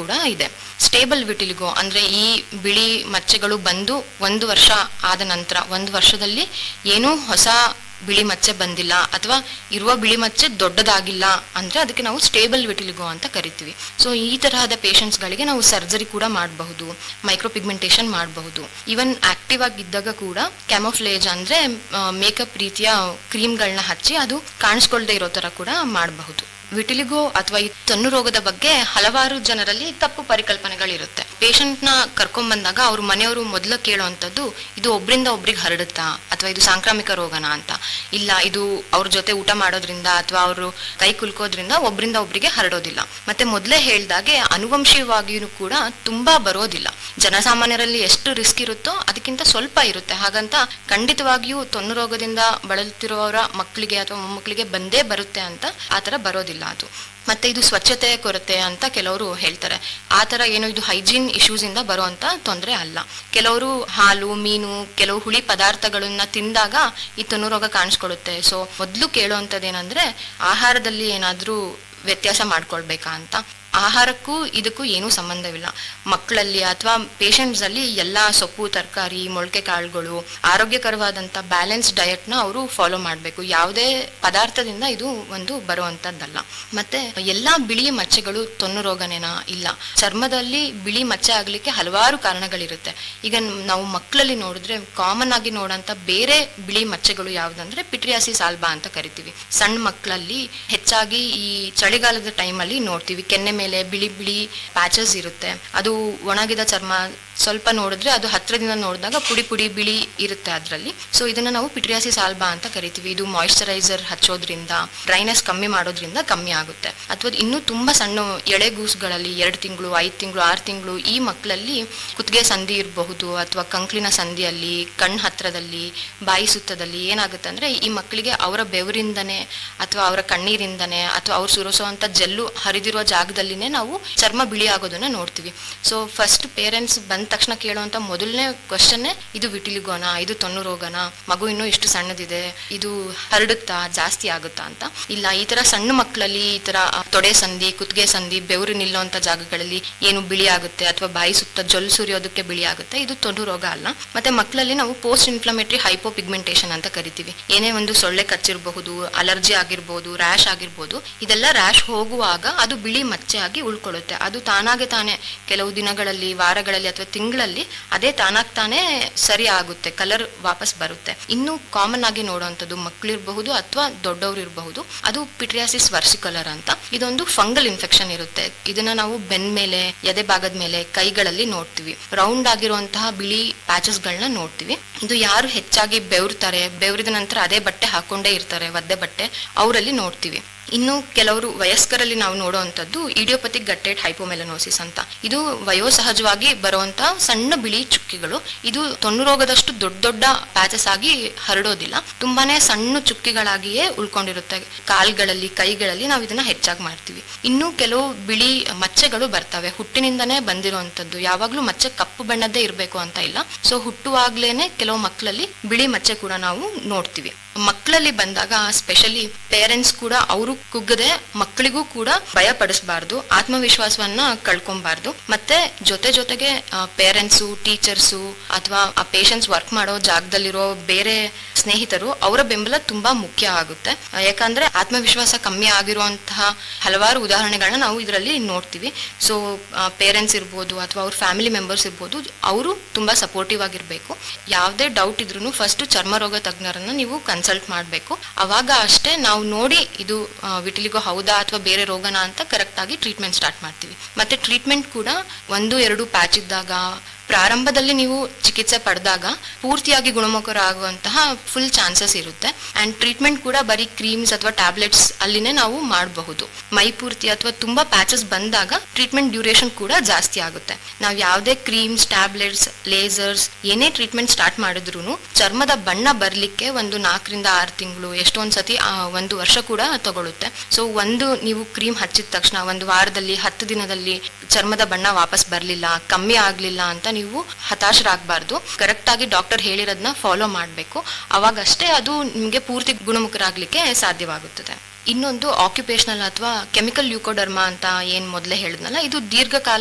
ಕೂಡ ಇದೆ stable vitiligo ಅಂದ್ರೆ ಈ ಬಿಳಿ ಮಚ್ಚೆಗಳು ಬಂದು ಒಂದು ವರ್ಷ ಆದ ನಂತರ ಒಂದು ವರ್ಷದಲ್ಲಿ ಏನೂ ಹೊಸ ಬಿಳಿ ಮಚ್ಚೆ ಬಂದಿಲ್ಲ ಅಥವಾ ಇರುವ ಬಿಳಿ ಮಚ್ಚೆ ದೊಡ್ಡದಾಗಿಲ್ಲ ಅಂದ್ರೆ ಅದಕ್ಕೆ ನಾವು ಸ್ಟೇಬಲ್ ವಿಟಿಲಿಗೋ ಅಂತ ಕರಿತೀವಿ ಸೊ ಈ ತರಹದ patients ಗಳಿಗೆ ನಾವು ಸರ್ಜರಿ ಕೂಡ ಮಾಡಬಹುದು ಮೈಕ್ರೋಪಿಗ್ಮೆಂಟೇಷನ್ ಮಾಡಬಹುದು ಈವನ್ ಆಕ್ಟಿವ್ ಆಗಿದ್ದಾಗ ಕೂಡ ಕ್ಯಾಮೋಫ್ಲೇಜ್ ಅಂದ್ರೆ ಮೇಕಪ್ ರೀತಿಯ ಕ್ರೀಮ್ಗಳನ್ನ ಹಚ್ಚಿ ಅದು ಕಾಣಿಸ್ಕೊಳ್ದೇ ಇರೋ ತರ ಕೂಡ ಮಾಡಬಹುದು ವಿಟಿಲಿಗೋ ಅಥವಾ ಈ ತೊನ್ನು ರೋಗದ ಬಗ್ಗೆ ಹಲವಾರು ಜನರಲ್ಲಿ ತಪ್ಪು ಪರಿಕಲ್ಪನೆಗಳಿರುತ್ತೆ ಪೇಷಂಟ್ ನ ಕರ್ಕೊಂಡ್ ಬಂದಾಗ ಅವ್ರ ಮನೆಯವರು ಮೊದಲು ಕೇಳುವಂತದ್ದು ಇದು ಒಬ್ರಿಂದ ಒಬ್ರಿಗೆ ಹರಡುತ್ತಾ ಅಥವಾ ಇದು ಸಾಂಕ್ರಾಮಿಕ ರೋಗನಾ ಅಂತ ಇಲ್ಲ ಇದು ಅವ್ರ ಜೊತೆ ಊಟ ಮಾಡೋದ್ರಿಂದ ಅಥವಾ ಅವರು ಕೈ ಕುಲ್ಕೋದ್ರಿಂದ ಒಬ್ರಿಂದ ಒಬ್ರಿಗೆ ಹರಡೋದಿಲ್ಲ ಮತ್ತೆ ಮೊದಲೇ ಹೇಳ್ದಾಗೆ ಅನುವಂಶೀಯವಾಗಿಯೂ ಕೂಡ ತುಂಬಾ ಬರೋದಿಲ್ಲ ಜನಸಾಮಾನ್ಯರಲ್ಲಿ ಎಷ್ಟು ರಿಸ್ಕ್ ಇರುತ್ತೋ ಅದಕ್ಕಿಂತ ಸ್ವಲ್ಪ ಇರುತ್ತೆ ಹಾಗಂತ ಖಂಡಿತವಾಗಿಯೂ ತೊನ್ನು ರೋಗದಿಂದ ಬಳಲುತ್ತಿರುವವರ ಮಕ್ಕಳಿಗೆ ಅಥವಾ ಮೊಮ್ಮಕ್ಕಳಿಗೆ ಬಂದೇ ಬರುತ್ತೆ ಅಂತ ಆತರ ಬರೋದಿಲ್ಲ ಅದು ಮತ್ತೆ ಇದು ಸ್ವಚ್ಛತೆ ಕೊರತೆ ಅಂತ ಕೆಲವರು ಹೇಳ್ತಾರೆ ಆ ತರ ಏನು ಇದು ಹೈಜೀನ್ ಇಶ್ಯೂಸ್ ಇಂದ ಬರುವಂತ ತೊಂದರೆ ಅಲ್ಲ ಕೆಲವರು ಹಾಲು ಮೀನು ಕೆಲವು ಹುಳಿ ಪದಾರ್ಥಗಳನ್ನ ತಿಂದಾಗ ಈ ತೊನ್ನು ರೋಗ ಕಾಣಿಸ್ಕೊಳ್ಳುತ್ತೆ ಸೊ ಮೊದಲು ಕೇಳುವಂಥದ್ದೇನಂದ್ರೆ ಆಹಾರದಲ್ಲಿ ಏನಾದ್ರೂ ವ್ಯತ್ಯಾಸ ಮಾಡ್ಕೊಳ್ಬೇಕಾ ಅಂತ ಆಹಾರಕ್ಕೂ ಇದಕ್ಕೂ ಏನೂ ಸಂಬಂಧವಿಲ್ಲ ಮಕ್ಕಳಲ್ಲಿ ಅಥವಾ ಪೇಷಂಟ್ಸ್ ಅಲ್ಲಿ ಎಲ್ಲಾ ಸೊಪ್ಪು ತರಕಾರಿ ಮೊಳಕೆ ಕಾಳುಗಳು ಆರೋಗ್ಯಕರವಾದಂತ ಬ್ಯಾಲೆನ್ಸ್ ಡಯಟ್ ನ ಅವರು ಫಾಲೋ ಮಾಡಬೇಕು ಯಾವುದೇ ಪದಾರ್ಥದಿಂದ ಇದು ಒಂದು ಬರುವಂತದ್ದಲ್ಲ ಮತ್ತೆ ಎಲ್ಲಾ ಬಿಳಿ ಮಚ್ಚೆಗಳು ತೊನ್ನು ರೋಗನೇನಾ ಇಲ್ಲ ಚರ್ಮದಲ್ಲಿ ಬಿಳಿ ಮಚ್ಚೆ ಆಗ್ಲಿಕ್ಕೆ ಹಲವಾರು ಕಾರಣಗಳಿರುತ್ತೆ ಈಗ ನಾವು ಮಕ್ಕಳಲ್ಲಿ ನೋಡಿದ್ರೆ ಕಾಮನ್ ಆಗಿ ನೋಡಂತ ಬೇರೆ ಬಿಳಿ ಮಚ್ಚೆಗಳು ಯಾವ್ದಂದ್ರೆ ಪಿಟ್ರಿಯಾಸಿಸ್ ಆಲ್ಬಾ ಅಂತ ಕರಿತೀವಿ ಸಣ್ಣ ಮಕ್ಕಳಲ್ಲಿ ಹೆಚ್ಚಾಗಿ ಈ ಚಳಿಗಾಲದ ಟೈಮಲ್ಲಿ ನೋಡ್ತೀವಿ ಕೆನ್ನೆ ಮೇಲೆ ಬಿಳಿ ಬಿಳಿ ಪ್ಯಾಚಸ್ ಇರುತ್ತೆ ಅದು ಒಣಗಿದ ಚರ್ಮ ಸ್ವಲ್ಪ ನೋಡಿದ್ರೆ ಅದು ಹತ್ರದಿಂದ ನೋಡಿದಾಗ ಪುಡಿ ಪುಡಿ ಬಿಳಿ ಇರುತ್ತೆ ಅದರಲ್ಲಿ ಸೊ ಇದನ್ನ ನಾವು ಪಿಟ್ರಿಯಾಸಿಸ್ ಆಲ್ಬಾ ಅಂತ ಕರಿತೀವಿ ಇದು ಮಾಯಿಶ್ಚರೈಸರ್ ಹಚ್ಚೋದ್ರಿಂದ ಡ್ರೈನೆಸ್ ಕಮ್ಮಿ ಮಾಡೋದ್ರಿಂದ ಕಮ್ಮಿ ಆಗುತ್ತೆ ಅಥವಾ ಇನ್ನೂ ತುಂಬಾ ಸಣ್ಣ ಎಳೆ ಗೂಸುಗಳಲ್ಲಿ ಎರಡು ತಿಂಗಳು ಐದು ತಿಂಗಳು ಆರು ತಿಂಗಳು ಈ ಮಕ್ಕಳಲ್ಲಿ ಕುತ್ತಿಗೆ ಸಂಧಿ ಇರಬಹುದು ಅಥವಾ ಕಂಕ್ಲಿನ ಸಂಧಿಯಲ್ಲಿ ಕಣ್ಣು ಹತ್ರದಲ್ಲಿ ಬಾಯಿ ಸುತ್ತದಲ್ಲಿ ಏನಾಗುತ್ತೆ ಅಂದ್ರೆ ಈ ಮಕ್ಕಳಿಗೆ ಅವರ ಬೆವರಿಂದನೇ ಅಥವಾ ಅವರ ಕಣ್ಣೀರಿಂದನೇ ಅಥವಾ ಅವ್ರು ಸುರಿಸುವಂತ ಜಲ್ಲು ಹರಿದಿರುವ ಜಾಗದಲ್ಲಿನೇ ನಾವು ಚರ್ಮ ಬಿಳಿ ಆಗೋದನ್ನ ನೋಡ್ತೀವಿ ಸೊ ಫಸ್ಟ್ ಪೇರೆಂಟ್ಸ್ ಬಂದ ತಕ್ಷಣ ಕೇಳುವಂತ ಮೊದಲನೇ ಕ್ವಶನ್ ಇದು ವಿಟಿಲಿಗೋನ ಇದು ತೊನ್ನು ರೋಗನ ಮಗು ಇನ್ನೂ ಇಷ್ಟು ಸಣ್ಣದಿದೆ ಇದು ಹರಡುತ್ತಾ ಜಾಸ್ತಿ ಆಗುತ್ತಾ ಅಂತ ಇಲ್ಲ ಈ ತರ ಸಣ್ಣ ಮಕ್ಕಳಲ್ಲಿ ಈ ತರ ಆ, ತೊಡೆ ಸಂಧಿ ಕುತ್ತಿಗೆ ಸಂಧಿ ಬೆವರು ನಿಲ್ಲುವಂತ ಜಾಗಗಳಲ್ಲಿ ಏನು ಬಿಳಿ ಆಗುತ್ತೆ ಅಥವಾ ಬಾಯಿ ಸುತ್ತ ಜೊಲ್ ಸುರಿಯೋದಕ್ಕೆ ಬಿಳಿ ಆಗುತ್ತೆ ಇದು ತೊನ್ನು ರೋಗ ಅಲ್ಲ ಮತ್ತೆ ಮಕ್ಕಳಲ್ಲಿ ನಾವು ಪೋಸ್ಟ್ ಇನ್ಫ್ಲಮೇಟರಿ ಹೈಪೋಪಿಗ್ಮೆಂಟೇಷನ್ ಅಂತ ಕರಿತೀವಿ ಏನೇ ಒಂದು ಸೊಳ್ಳೆ ಕಚ್ಚಿರಬಹುದು ಅಲರ್ಜಿ ಆಗಿರ್ಬೋದು ರ್ಯಾಶ್ ಆಗಿರ್ಬೋದು ಇದೆಲ್ಲ ರ್ಯಾಶ್ ಹೋಗುವಾಗ ಅದು ಬಿಳಿ ಮಚ್ಚೆ ಆಗಿ ಉಳ್ಕೊಳ್ಳುತ್ತೆ ಅದು ತಾನಾಗೆ ತಾನೇ ಕೆಲವು ದಿನಗಳಲ್ಲಿ ವಾರಗಳಲ್ಲಿ ಅಥವಾ ತಿಂಗಳಲ್ಲಿ ಅದೇ ತಾನಾಗ್ ತಾನೇ ಸರಿ ಆಗುತ್ತೆ ಕಲರ್ ವಾಪಸ್ ಬರುತ್ತೆ ಇನ್ನು ಕಾಮನ್ ಆಗಿ ನೋಡುವಂಥದ್ದು ಮಕ್ಕಳಿರಬಹುದು ಅಥವಾ ದೊಡ್ಡವರು ಇರಬಹುದು ಅದು ಪಿಟ್ರಿಯಾಸಿಸ್ ವರ್ಸಿಕಲರ್ ಅಂತ ಇದೊಂದು ಫಂಗಲ್ ಇನ್ಫೆಕ್ಷನ್ ಇರುತ್ತೆ ಇದನ್ನ ನಾವು ಬೆನ್ ಮೇಲೆ ಎದೆ ಭಾಗದ ಮೇಲೆ ಕೈಗಳಲ್ಲಿ ನೋಡ್ತೀವಿ ರೌಂಡ್ ಆಗಿರುವಂತಹ ಬಿಳಿ ಪ್ಯಾಚಸ್ ಗಳನ್ನ ನೋಡ್ತೀವಿ ಇದು ಯಾರು ಹೆಚ್ಚಾಗಿ ಬೆವರ್ತಾರೆ ಬೆವರಿದ ನಂತರ ಅದೇ ಬಟ್ಟೆ ಹಾಕೊಂಡೇ ಇರ್ತಾರೆ ಒದ್ದೆ ಬಟ್ಟೆ ಅವರಲ್ಲಿ ನೋಡ್ತೀವಿ ಇನ್ನು ಕೆಲವರು ವಯಸ್ಕರಲ್ಲಿ ನಾವು ನೋಡುವಂಥದ್ದು ಇಡಿಯೋಪತಿಕ್ ಗಟ್ಟೆಡ್ ಹೈಪೋಮೆಲನೋಸಿಸ್ ಅಂತ ಇದು ವಯೋಸಹಜವಾಗಿ ಬರುವಂತ ಸಣ್ಣ ಬಿಳಿ ಚುಕ್ಕಿಗಳು ಇದು ತೊನ್ನು ರೋಗದಷ್ಟು ದೊಡ್ಡ ದೊಡ್ಡ ಪ್ಯಾಚಸ್ ಆಗಿ ಹರಡೋದಿಲ್ಲ ತುಂಬಾನೇ ಸಣ್ಣ ಚುಕ್ಕಿಗಳಾಗಿಯೇ ಉಳ್ಕೊಂಡಿರುತ್ತೆ ಕಾಲ್ಗಳಲ್ಲಿ ಕೈಗಳಲ್ಲಿ ನಾವು ಇದನ್ನ ಹೆಚ್ಚಾಗಿ ಮಾಡ್ತೀವಿ ಇನ್ನು ಕೆಲವು ಬಿಳಿ ಮಚ್ಚೆಗಳು ಬರ್ತವೆ ಹುಟ್ಟಿನಿಂದನೇ ಬಂದಿರುವಂತದ್ದು ಯಾವಾಗ್ಲೂ ಮಚ್ಚೆ ಕಪ್ಪು ಬಣ್ಣದ್ದೇ ಇರಬೇಕು ಅಂತ ಇಲ್ಲ ಸೊ ಹುಟ್ಟುವಾಗ್ಲೇನೆ ಕೆಲವು ಮಕ್ಕಳಲ್ಲಿ ಬಿಳಿ ಮಚ್ಚೆ ಕೂಡ ನಾವು ನೋಡ್ತೀವಿ ಮಕ್ಕಳಲ್ಲಿ ಬಂದಾಗ ಸ್ಪೆಷಲಿ ಪೇರೆಂಟ್ಸ್ ಕೂಡ ಅವರು ಕುಗ್ಗದೆ ಮಕ್ಕಳಿಗೂ ಕೂಡ ಭಯ ಪಡಿಸಬಾರ್ದು ಆತ್ಮವಿಶ್ವಾಸವನ್ನ ಕಳ್ಕೊಬಾರ್ದು ಮತ್ತೆ ಜೊತೆ ಜೊತೆಗೆ ಪೇರೆಂಟ್ಸು ಟೀಚರ್ಸು ಅಥವಾ ಆ ಪೇಷಂಟ್ಸ್ ವರ್ಕ್ ಮಾಡೋ ಜಾಗದಲ್ಲಿರೋ ಬೇರೆ ಸ್ನೇಹಿತರು ಅವರ ಬೆಂಬಲ ತುಂಬಾ ಮುಖ್ಯ ಆಗುತ್ತೆ ಆ, ಯಾಕಂದ್ರೆ ಆತ್ಮವಿಶ್ವಾಸ ಕಮ್ಮಿ ಆಗಿರುವಂತಹ ಹಲವಾರು ಉದಾಹರಣೆಗಳನ್ನ ನಾವು ಇದರಲ್ಲಿ ನೋಡ್ತೀವಿ ಸೊ ಪೇರೆಂಟ್ಸ್ ಇರ್ಬೋದು ಅಥವಾ ಅವ್ರ ಫ್ಯಾಮಿಲಿ ಮೆಂಬರ್ಸ್ ಇರ್ಬೋದು ಅವರು ತುಂಬಾ ಸಪೋರ್ಟಿವ್ ಆಗಿರ್ಬೇಕು ಯಾವುದೇ ಡೌಟ್ ಇದ್ರೂ ಫಸ್ಟ್ ಚರ್ಮರೋಗ ತಜ್ಞರನ್ನ ನೀವು ಕನ್ಸಲ್ಟ್ ಮಾಡಬೇಕು ಅವಾಗ ಅಷ್ಟೇ ನಾವು ನೋಡಿ ಇದು ಆ, ವಿಟಿಲಿಗೋ ಹೌದಾ ಅಥವಾ ಬೇರೆ ರೋಗನ ಅಂತ ಕರೆಕ್ಟ್ ಆಗಿ ಟ್ರೀಟ್ಮೆಂಟ್ ಸ್ಟಾರ್ಟ್ ಮಾಡ್ತೀವಿ ಮತ್ತೆ ಟ್ರೀಟ್ಮೆಂಟ್ ಕೂಡ ಒಂದು ಎರಡು ಪ್ಯಾಚ್ ಇದ್ದಾಗ ಪ್ರಾರಂಭದಲ್ಲಿ ನೀವು ಚಿಕಿತ್ಸೆ ಪಡೆದಾಗ ಪೂರ್ತಿಯಾಗಿ ಗುಣಮುಖರಾಗುವಂತಹ ಫುಲ್ ಚಾನ್ಸಸ್ ಇರುತ್ತೆ ಅಂಡ್ ಟ್ರೀಟ್ಮೆಂಟ್ ಕೂಡ ಬರೀ ಕ್ರೀಮ್ಸ್ ಅಥವಾ ಟ್ಯಾಬ್ಲೆಟ್ಸ್ ಅಲ್ಲಿನೇ ನಾವು ಮಾಡಬಹುದು ಮೈ ಪೂರ್ತಿ ಅಥವಾ ತುಂಬಾ ಪ್ಯಾಚಸ್ ಬಂದಾಗ ಟ್ರೀಟ್ಮೆಂಟ್ ಡ್ಯೂರೇಷನ್ ಕೂಡ ಜಾಸ್ತಿ ಆಗುತ್ತೆ ನಾವು ಯಾವುದೇ ಕ್ರೀಮ್ಸ್ ಟ್ಯಾಬ್ಲೆಟ್ಸ್ ಲೇಸರ್ಸ್ ಏನೇ ಟ್ರೀಟ್ಮೆಂಟ್ ಸ್ಟಾರ್ಟ್ ಮಾಡಿದ್ರು ಚರ್ಮದ ಬಣ್ಣ ಬರ್ಲಿಕ್ಕೆ ಒಂದು ನಾಲ್ಕರಿಂದ ಆರು ತಿಂಗಳು ಎಷ್ಟೊಂದ್ ಸತಿ ಆ, ಒಂದು ವರ್ಷ ಕೂಡ ತಗೊಳುತ್ತೆ ಸೊ ಒಂದು ನೀವು ಕ್ರೀಮ್ ಹಚ್ಚಿದ ತಕ್ಷಣ ಒಂದು ವಾರದಲ್ಲಿ ಹತ್ತು ದಿನದಲ್ಲಿ ಚರ್ಮದ ಬಣ್ಣ ವಾಪಸ್ ಬರಲಿಲ್ಲ ಕಮ್ಮಿ ಆಗ್ಲಿಲ್ಲ ಅಂತ ನೀವು ಹತಾಶರಾಗಬಾರ್ದು ಕರೆಕ್ಟ್ ಆಗಿ ಡಾಕ್ಟರ್ ಹೇಳಿರೋದನ್ನ ಫಾಲೋ ಮಾಡಬೇಕು ಅವಾಗಷ್ಟೇ ಅದು ನಿಮಗೆ ಪೂರ್ತಿ ಗುಣಮುಖರಾಗ್ಲಿಕ್ಕೆ ಸಾಧ್ಯವಾಗುತ್ತದೆ ಇನ್ನೊಂದು ಆಕ್ಯುಪೇಷನಲ್ ಅಥವಾ ಕೆಮಿಕಲ್ ಲ್ಯೂಕೋಡರ್ಮಾ ಅಂತ ಏನ್ ಮೊದಲೇ ಹೇಳಿದ್ನಲ್ಲ ಇದು ದೀರ್ಘಕಾಲ